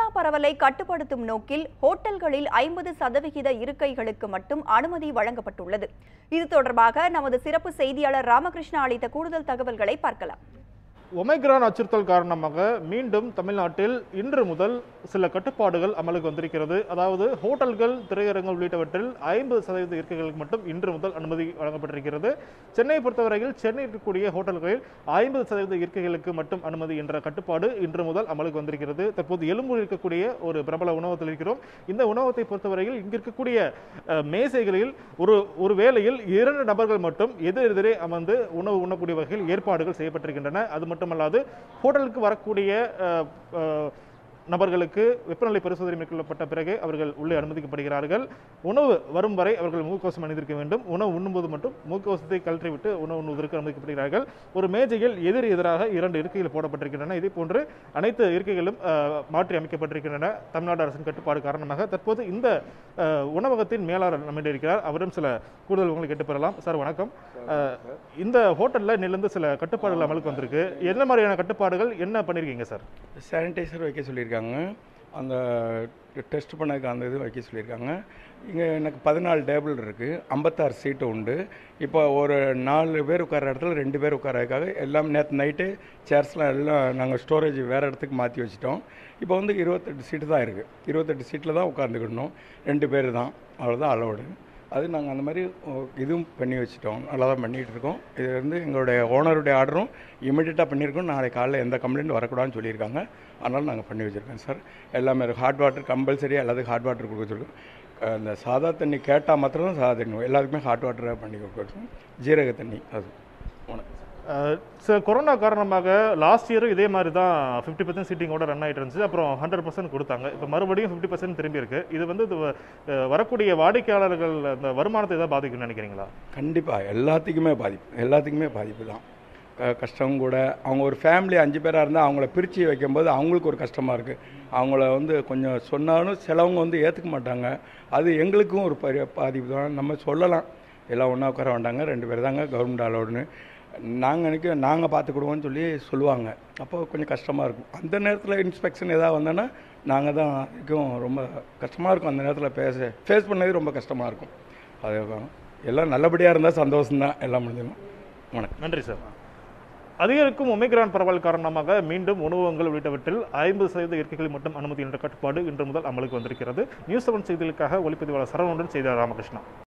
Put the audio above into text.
பரவலை கட்டுப்படுத்தும் நோக்கில் ஹோட்டல்களில் ஐம்பது சதவிகித இருக்கைகளுக்கு மட்டும் அனுமதி வழங்கப்பட்டுள்ளது இது தொடர்பாக நமது சிறப்பு செய்தியாளர் ராமகிருஷ்ணா அளித்த கூடுதல் தகவல்களை பார்க்கலாம் ஒமைக்ரான் அச்சுறுத்தல் காரணமாக மீண்டும் தமிழ்நாட்டில் இன்று முதல் சில கட்டுப்பாடுகள் அமலுக்கு வந்திருக்கிறது அதாவது ஹோட்டல்கள் திரையரங்கம் உள்ளிட்டவற்றில் ஐம்பது சதவீத இருக்கைகளுக்கு மட்டும் இன்று முதல் அனுமதி வழங்கப்பட்டிருக்கிறது சென்னையை பொறுத்தவரையில் சென்னை இருக்கக்கூடிய ஹோட்டல்களில் ஐம்பது சதவீத இருக்கைகளுக்கு மட்டும் அனுமதி என்ற கட்டுப்பாடு இன்று முதல் அமலுக்கு வந்திருக்கிறது தற்போது எலும்பூர் இருக்கக்கூடிய ஒரு பிரபல உணவகத்தில் இருக்கிறோம் இந்த உணவகத்தை பொறுத்தவரையில் இங்கு இருக்கக்கூடிய அஹ், மேசைகளில் ஒரு ஒரு வேளையில் இரண்டு நபர்கள் மட்டும் எதிர் எதிரே அமர்ந்து உணவு உண்ணக்கூடிய வகையில் ஏற்பாடுகள் செய்யப்பட்டிருக்கின்றன அது மட்டுமல்லாது ஹோட்டலுக்கு வரக்கூடிய அஹ், அஹ், நபர்களுக்கு வெப்பநிலை பரிசோதனை மேற்கொள்ளப்பட்ட பிறகு அவர்கள் உள்ளே அனுமதிக்கப்படுகிறார்கள் உணவு வரும் வரை அவர்கள் முகக்கவசம் அணிந்திருக்க வேண்டும் உணவு உண்ணும்போது மட்டும் முகக்கவசத்தை கழற்றிவிட்டு உணவு உண்ணுவதற்கு அனுமதிக்கப்படுகிறார்கள் ஒரு மேஜையில் எதிர் எதிராக இரண்டு இருக்கைகள் போடப்பட்டிருக்கின்றன இதே போன்று அனைத்து இருக்கைகளும் அஹ், மாற்றி அமைக்கப்பட்டிருக்கின்றன தமிழ்நாடு அரசின் கட்டுப்பாடு காரணமாக தற்போது இந்த அஹ், உணவகத்தின் மேலாளர் நம்மிடம் இருக்கிறார் அவரும் சில கூடுதல் உங்களை கேட்டு பெறலாம் சார் வணக்கம் அஹ், இந்த ஹோட்டல்ல நிலந்து சில கட்டுப்பாடுகள் அமலுக்கு வந்திருக்கு என்ன மாதிரியான கட்டுப்பாடுகள் என்ன பண்ணிருக்கீங்க சார் சானிடைசர் வைக்க சொல்லியிருக்காங்க அந்த டெஸ்ட் பண்ணதுக்கு அந்த இது வைக்க சொல்லியிருக்காங்க இங்கே எனக்கு பதினாலு டேபிள் இருக்குது ஐம்பத்தாறு சீட்டு உண்டு இப்போ ஒரு நாலு பேர் உட்கார இடத்துல ரெண்டு பேர் உட்காரதுக்காக எல்லாம் நேற்று நைட்டு சேர்ஸ்லாம் எல்லாம் நாங்கள் ஸ்டோரேஜ் வேறு இடத்துக்கு மாற்றி வச்சிட்டோம் இப்போ வந்து இருபத்தெட்டு சீட்டு தான் இருக்குது இருபத்தெட்டு சீட்டில் தான் உட்காந்துக்கிடணும் ரெண்டு பேர் தான் அவ்வளோதான் அலோடு அது நாங்கள் அந்த மாதிரி ஓ, இதுவும் பண்ணி வச்சுட்டோம் நல்லா தான் பண்ணிகிட்டு இருக்கோம் இது வந்து எங்களுடைய ஓனருடைய ஆர்டரும் இமிடியட்டாக பண்ணியிருக்கோம் நாளை காலையில் எந்த கம்ப்ளைண்ட் வரக்கூடாதுன்னு சொல்லியிருக்காங்க அதனால் நாங்கள் பண்ணி வச்சுருக்கோம் சார் எல்லாமே ஹாட் வாட்டர் கம்பல்சரி எல்லாத்துக்கும் ஹாட் வாட்டர் கொடுக்க வச்சுருக்கோம் அஹ் இந்த சாதா தண்ணி கேட்டால் மாத்திரம் தான் சாதா தண்ணி எல்லாத்துக்குமே ஹாட் வாட்டராக பண்ணி கொடுக்கணும் ஜீரக தண்ணி அது வணக்கம் அஹ் சார் கொரோனா காரணமாக லாஸ்ட் இயரும் இதே மாதிரி தான் ஃபிஃப்டி பர்சன்ட் சீட்டிங்கோட ரன் ஆயிட்டு இருந்துச்சு அப்புறம் ஹண்ட்ரட் பர்சன்ட் கொடுத்தாங்க இப்போ மறுபடியும் ஃபிஃப்டி பர்சன்ட் திரும்பி இருக்கு இது வந்து இது வ- அஹ் வரக்கூடிய வாடிக்கையாளர்கள் அந்த வருமானத்தை ஏதாவது பாதிக்கும்னு நினைக்கிறீங்களா கண்டிப்பாக எல்லாத்துக்குமே பாதிப்பு எல்லாத்துக்குமே பாதிப்பு தான் க- கஷ்டம் கூட அவங்க ஒரு ஃபேமிலி அஞ்சு பேராக இருந்தால் அவங்கள பிரித்து வைக்கும்போது அவங்களுக்கு ஒரு கஷ்டமாக இருக்குது அவங்கள வந்து கொஞ்சம் சொன்னாலும் சிலவங்க வந்து ஏற்றுக்க மாட்டாங்க அது எங்களுக்கும் ஒரு பெரிய பாதிப்பு தான் நம்ம சொல்லலாம் எல்லாம் ஒன்றா உட்கார வேண்டாங்க ரெண்டு பேர் தாங்க கவர்மெண்ட் அலோடுன்னு நாங்கள் நினைக்க நாங்கள் பார்த்துக்கிடுவோம்னு சொல்லி சொல்லுவாங்க அப்போ கொஞ்சம் கஷ்டமாக இருக்கும் அந்த நேரத்தில் இன்ஸ்பெக்ஷன் ஏதாவது வந்தோன்னா நாங்கள் தான் இதுக்கும் ரொம்ப கஷ்டமாக இருக்கும் அந்த நேரத்தில் பேச ஃபேஸ் பண்ணது ரொம்ப கஷ்டமாக இருக்கும் அது எல்லாம் நல்லபடியாக இருந்தால் சந்தோஷம்தான் எல்லாம் முடிஞ்சிடும் வணக்கம் நன்றி சார் அதிகரிக்கும் ஒமிக்ரான் பரவல் காரணமாக மீண்டும் உணவகங்கள் உள்ளிட்டவற்றில் ஐம்பது சதவீத இருக்கைகளில் மட்டும் அனுமதி என்ற கட்டுப்பாடு இன்று முதல் அமலுக்கு வந்திருக்கிறது நியூஸ் செவன் செய்திகளுக்காக ஒளிப்பதிவாளர் சரவணுடன் செய்தியாளர் ராமகிருஷ்ணா